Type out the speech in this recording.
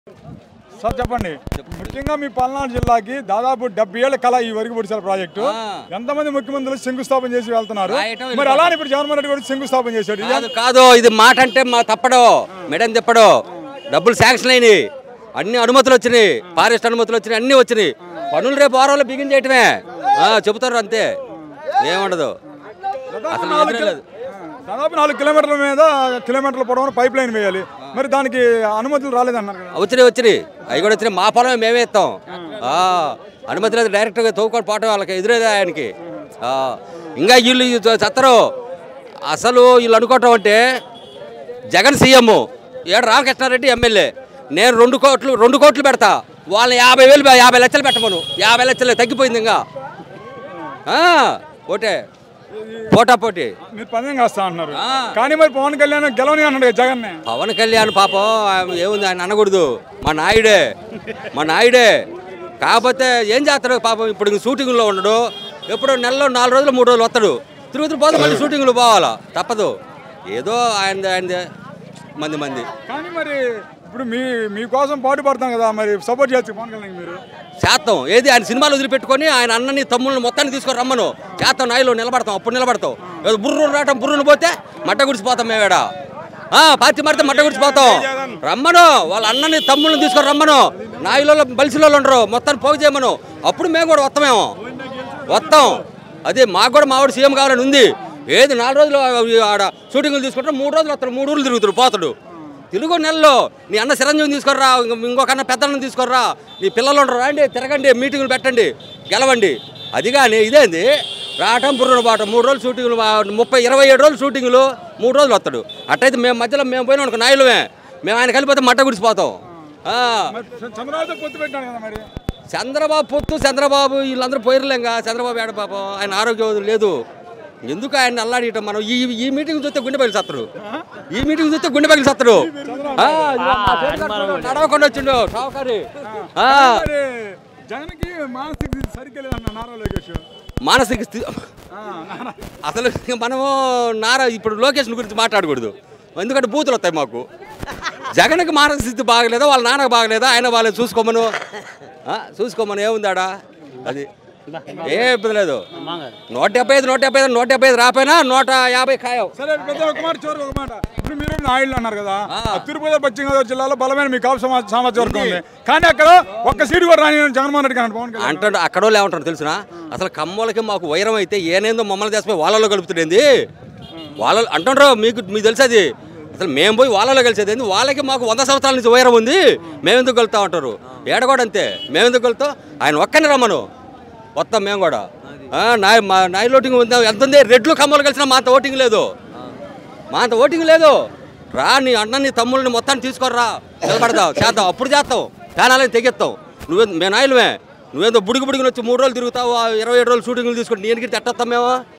Sir చెప్పండి ముఖ్యంగా మీ పల్నాడు జిల్లాకి దాదాపు డెబ్బై ఏళ్ళ కళ ఈ వరకు పొడిచారు ప్రాజెక్టు ఆ. ఎంతమంది ముఖ్యమంత్రులు శంకుస్థాపన చేసి వెళ్తున్నారు రాయటం మరి అలానే ఇప్పుడు జగన్మోహన్ రెడ్డి కూడా శంకుస్థాపన చేశాడు ఇది కాదు కాదు ఇది మాట అంటే మా తప్పడు మేడం తిప్పడు డబ్బులు శాంక్షన్ అయినాయి అన్ని అనుమతులు వచ్చినాయి ఫారెస్ట్ అనుమతులు వచ్చినాయి అన్ని వచ్చినాయి పనులు రేపు వారంలో బిగిన్ చేయటమే ఆ, చెబుతారు అంతే ఏముండదు దాదాపు అసలు నాలుగు ఎదురే లేదు. దాదాపు నాలుగు కిలోమీటర్ల మీద కిలోమీటర్ల పొడవున పైప్ లైన్ వేయాలి మరి దానికి అనుమతులు రాలేదన్నారు కదా వచ్చినాయి వచ్చినాయి అవి కూడా వచ్చినాయి మా పొలం మేమే ఇస్తాం ఆ, అనుమతి లేదు డైరెక్ట్గా తవ్వుకొని పోవటం వాళ్ళకి ఎదురేదే ఆయనకి ఆ, ఇంకా వీళ్ళు ఈ చత్తరు అసలు వీళ్ళు అనుకోవటం అంటే జగన్ సీఎం ఏడు రామకృష్ణారెడ్డి ఎమ్మెల్యే నేను రెండు కోట్లు రెండు కోట్లు పెడతా వాళ్ళని యాభై వేలు యాభై లక్షలు పెట్టమను యాభై లక్షలు తగ్గిపోయింది ఇంకా ఆ, ఓటే పోటా పోటీ మీరు పందెం కాస్తా అంటున్నారు ఆ. కానీ మరి పవన్ కళ్యాణ్ గెలవని అన్నాడు కదా జగన్ పవన్ కళ్యాణ్ పాపం ఆయన ఏముంది ఆయన అనకూడదు మా నాయుడే మా నాయుడే కాకపోతే ఏం చేస్తాడు పాపం ఇప్పుడు ఇంక షూటింగ్లో ఉండడు ఎప్పుడో నెలలో నాలుగు రోజులు మూడు రోజులు వస్తాడు తిరుగుతూ పోతే మళ్ళీ షూటింగ్లో పోవాలా తప్పదు ఏదో ఆయన ఆయన మంది మంది కానీ మరి ఇప్పుడు మీ మీకోసం పాటు పడతాం కదా మరి సపోర్ట్ చేయొచ్చు పవన్ కళ్యాణ్ మీరు చేస్తాం ఏది ఆయన సినిమాలు వదిలిపెట్టుకొని ఆయన అన్నని తమ్ముళ్ళని మొత్తాన్ని తీసుకొని రమ్మను చేస్తాం నాయలో నిలబడతాం అప్పుడు నిలబడతాం ఏదో బుర్రు రావటం బుర్రును పోతే మట్ట గుడిసిపోతాం మేమేడ ఆ, పార్టీ మారితే మట్ట గుడిసిపోతాం రమ్మను వాళ్ళ అన్నని తమ్ముళ్ళని తీసుకొని రమ్మను నాయులలో బలిసిలో ఉండరు మొత్తాన్ని పోగు చేయమను అప్పుడు మేము కూడా వస్తామేమో వస్తాం అదే మాకు కూడా మావాడు సీఎం కావాలని ఉంది ఏది నాలుగు రోజులు ఆడ షూటింగ్లు తీసుకుంటే మూడు రోజులు వస్తాడు మూడు ఊర్లు తిరుగుతాడు పోతాడు తిరుగు నెలలో నీ అన్న చిరంజీవిని తీసుకురా ఇంకొక అన్న పెద్దలను తీసుకురా నీ పిల్లలు ఉండరు రండి తిరగండి మీటింగులు పెట్టండి గెలవండి అది కానీ ఇదేంది రావటం పుర్రున బాటం మూడు రోజులు షూటింగ్లు మా- ముప్పై ఇరవై ఏడు రోజులు షూటింగ్లు మూడు రోజులు వస్తాడు అట్టయితే మేము మధ్యలో మేము పోయినా అనుకో నాయులమే మేము ఆయన కలిపితే మట్ట గుడిసిపోతాం ఆ, మరి చ- చంద్రబాబుతో పొత్తు పెట్టాను కదా మరి చంద్రబాబు పొత్తు చంద్రబాబు వీళ్ళందరూ పోయిరలేంగా చంద్రబాబు ఏడ పాపం ఆయన ఆరోగ్యం లేదు ఎందుకు ఆయన అల్లాడియటం మనం ఈ ఈ మీటింగ్ చూస్తే గుండె పగిలి సత్తరు ఈ మీటింగ్ చూస్తే గుండె పగిలి సత్తరు ఆ, ఇదిగో మా చేతికట్టుడు నడవకుండా వచ్చిండు షావుకారి ఆ, మరి జగన్కి మానసిక స్థితి సరిగ్గా లేదన్న నారా లోకేష్ మానసిక స్థితి ఆ, నారా- అసలు ఇంక మనము నారా ఇప్పుడు లొకేషన్ గురించి మాట్లాడకూడదు ఎందుకంటే బూతులు వస్తాయి మాకు జగన్కి మానసిక స్థితి బాగలేదా వాళ్ళ నాన్నకు బాగలేదా ఆయన వాళ్ళని చూసుకోమను ఆ, చూసుకోమను ఏముందాడా అది ఏ ఇబ్బంది లేదు నూట డెబ్బై ఐదు నూట డెబ్బై ఐదు నూట డెబ్బై ఐదు రాపోయినా నూట యాభై ఖాయం సరే పెద్ద ఒక మాట చివరికి ఒక మాట ఇప్పుడు మీరు నాయుడు అన్నారు కదా ఆ. ఆ తిరుపతి పశ్చిమ గోదావరి జిల్లాలో బలమైన మీ కాపు సమా సామాజిక వర్గం ఉంది కానీ అక్కడ ఒక్క సీటు కూడా రాని జగన్మోహన్ రెడ్డి అన్నాడు పవన్ కళ్యాణ్ అంటాడు అక్కడ వాళ్ళు ఏమంటారు తెలుసునా అసలు కమ్మలకి మాకు వైరం అయితే ఏనేందో మమ్మల్ని చేసిపోయి వాళ్ళలో కలుపుతుండేంది వాళ్ళ అంటుండ్రు మీకు మీకు తెలుసు అది అసలు మేము పోయి వాళ్ళలో కలిసేది ఏంది వాళ్ళకి మాకు వంద సంవత్సరాల నుంచి వైరం ఉంది మేమెందుకు కలుతా ఉంటారు ఏడ కూడా అంతే మేమెందుకు కలుతాం ఆయన ఒక్కని రమ్మను వస్తాం మేము కూడా ఆ, నాయ మా నాయ ఓటింగ్ ఉంది ఎంత ఉంది రెడ్లు కమ్మలు కలిసిన మా అంత ఓటింగ్ లేదు మా అంత ఓటింగ్ లేదు రా నీ అన్న నీ తమ్ముళ్ళని మొత్తాన్ని తీసుకొర్రా నిలబడతావు చేద్దాం అప్పుడు చేస్తాం ప్యానాలని తెగిస్తాం నువ్వే మేము నాయలమే నువ్వేందో బుడికి బుడికి వచ్చి మూడు రోజులు తిరుగుతావు ఆ ఇరవై ఏడు రోజులు షూటింగ్లు తీసుకుంటే నేను గిట్టి ఎట్టొస్తాం మేము